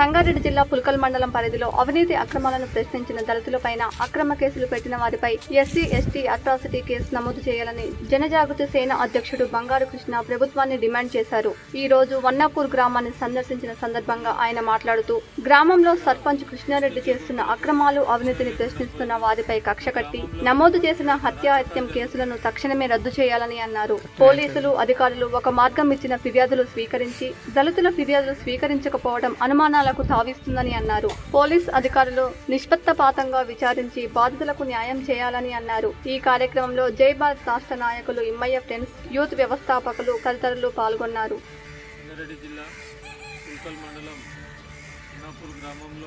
సంగారెడ్డి జిల్లా పుల్కల్ మండలం పరిధిలో అవినీతి అక్రమాలను ప్రశ్నించిన దళితులపైన అక్రమ కేసులు పెట్టిన వారిపై ఎస్సీ ఎస్టీ అట్రాసిటీ కేసు నమోదు చేయాలని జనజాగృతి సేన అధ్యక్షుడు బంగారు కృష్ణ ప్రభుత్వాన్ని డిమాండ్ చేశారు ఈ రోజు వన్నాపూర్ గ్రామాన్ని సందర్శించిన సందర్భంగా ఆయన మాట్లాడుతూ గ్రామంలో సర్పంచ్ కృష్ణారెడ్డి చేస్తున్న అక్రమాలు అవినీతిని ప్రశ్నిస్తున్న వారిపై కక్ష కట్టి నమోదు చేసిన హత్యాహత్యం కేసులను తక్షణమే రద్దు చేయాలని అన్నారు పోలీసులు అధికారులు ఒక మార్గం ఇచ్చిన ఫిర్యాదులు స్వీకరించి దళితుల ఫిర్యాదులు స్వీకరించకపోవడం అనుమానాలకు తావిస్తుందని అన్నారు పోలీస్ అధికారులు నిష్పత్తపాతంగా విచారించి బాధితులకు న్యాయం చేయాలని అన్నారు ఈ కార్యక్రమంలో జై భారత్ రాష్ట్ర నాయకులు ఇమ్మయ్య ఫ్రెండ్స్ యూత్ వ్యవస్థాపకులు తదితరులు పాల్గొన్నారు సంగారెడ్డి జిల్లా ఉల్కల్ మండలం ఉన్నాపూర్ గ్రామంలో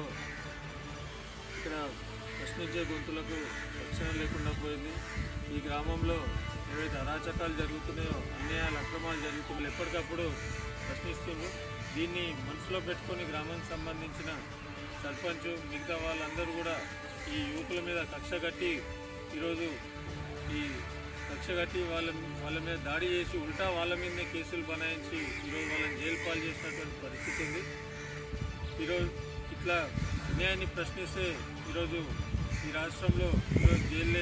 ఇక్కడ ప్రశ్నించే గొంతులకు రక్షణ లేకుండా పోయింది ఈ గ్రామంలో ఏవైతే అరాచకాలు జరుగుతున్నాయో అన్యాయాలు అక్రమాలు జరుగుతున్నాయో ఎప్పటికప్పుడు ప్రశ్నిస్తున్నారు దీన్ని మనసులో పెట్టుకొని గ్రామానికి సంబంధించిన సర్పంచ్ మిగతా వాళ్ళందరూ కూడా ఈ యువకుల మీద కక్ష కట్టి ఈరోజు ఈ కక్ష కట్టి వాళ్ళ వాళ్ళ మీద దాడి చేసి ఉల్టా వాళ్ళ మీదనే కేసులు బనాయించి ఈరోజు వాళ్ళని జైలు పాలు చేసినటువంటి పరిస్థితి ఉంది ఈరోజు ఇట్లా అన్యాయాన్ని ప్రశ్నిస్తే ఈరోజు ఈ రాష్ట్రంలో ఈరోజు జైల్లే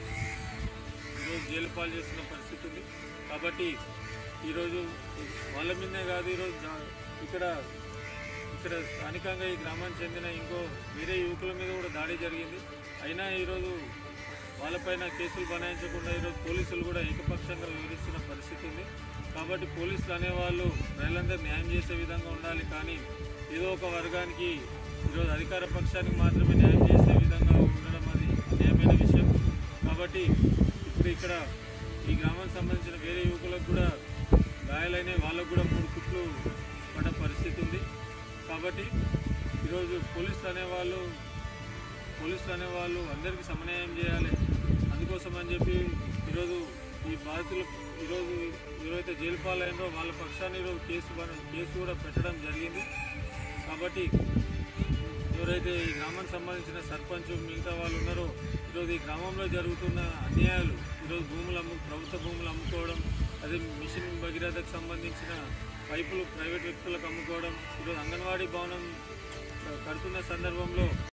ఈరోజు జైలు పాలు చేస్తున్న పరిస్థితి ఉంది కాబట్టి ఈరోజు వాళ్ళ మీదనే కాదు ఈరోజు దా- ఇక్కడ ఇక్కడ స్థానికంగా ఈ గ్రామానికి చెందిన ఇంకో వేరే యువకుల మీద కూడా దాడి జరిగింది అయినా ఈరోజు వాళ్ళపైన కేసులు బనాయించకుండా ఈరోజు పోలీసులు కూడా ఏకపక్షంగా వివరిస్తున్న పరిస్థితి ఉంది కాబట్టి పోలీసులు అనేవాళ్ళు ప్రజలందరూ న్యాయం చేసే విధంగా ఉండాలి కానీ ఏదో ఒక వర్గానికి ఈరోజు అధికార పక్షానికి మాత్రమే న్యాయం చేసే విధంగా ఉండడం అది అన్యాయమైన విషయం కాబట్టి ఇప్పుడు ఇక్కడ ఈ గ్రామానికి సంబంధించిన వేరే యువకులకు కూడా గాయాలైన వాళ్ళకు కూడా మూడు కుట్లు పడ్డ పరిస్థితి ఉంది కాబట్టి ఈరోజు పోలీసులు అనేవాళ్ళు పోలీసులు అనేవాళ్ళు అందరికీ సమన్వయం చేయాలి అందుకోసం అని చెప్పి ఈరోజు ఈ బాధితులు ఈరోజు ఎవరైతే జైలు పాలైనరో వాళ్ళ పక్షాన్ని ఈరోజు కేసు బన- కేసు కూడా పెట్టడం జరిగింది కాబట్టి ఎవరైతే ఈ గ్రామానికి సంబంధించిన సర్పంచ్ మిగతా వాళ్ళు ఉన్నారో ఈరోజు ఈ గ్రామంలో జరుగుతున్న అన్యాయాలు ఈరోజు భూములు అమ్ము ప్రభుత్వ భూములు అమ్ముకోవడం అదే మిషన్ భగీరథకు సంబంధించిన పైపులు ప్రైవేట్ వ్యక్తులకు అమ్ముకోవడం ఈరోజు అంగన్వాడీ భవనం కడుతున్న సందర్భంలో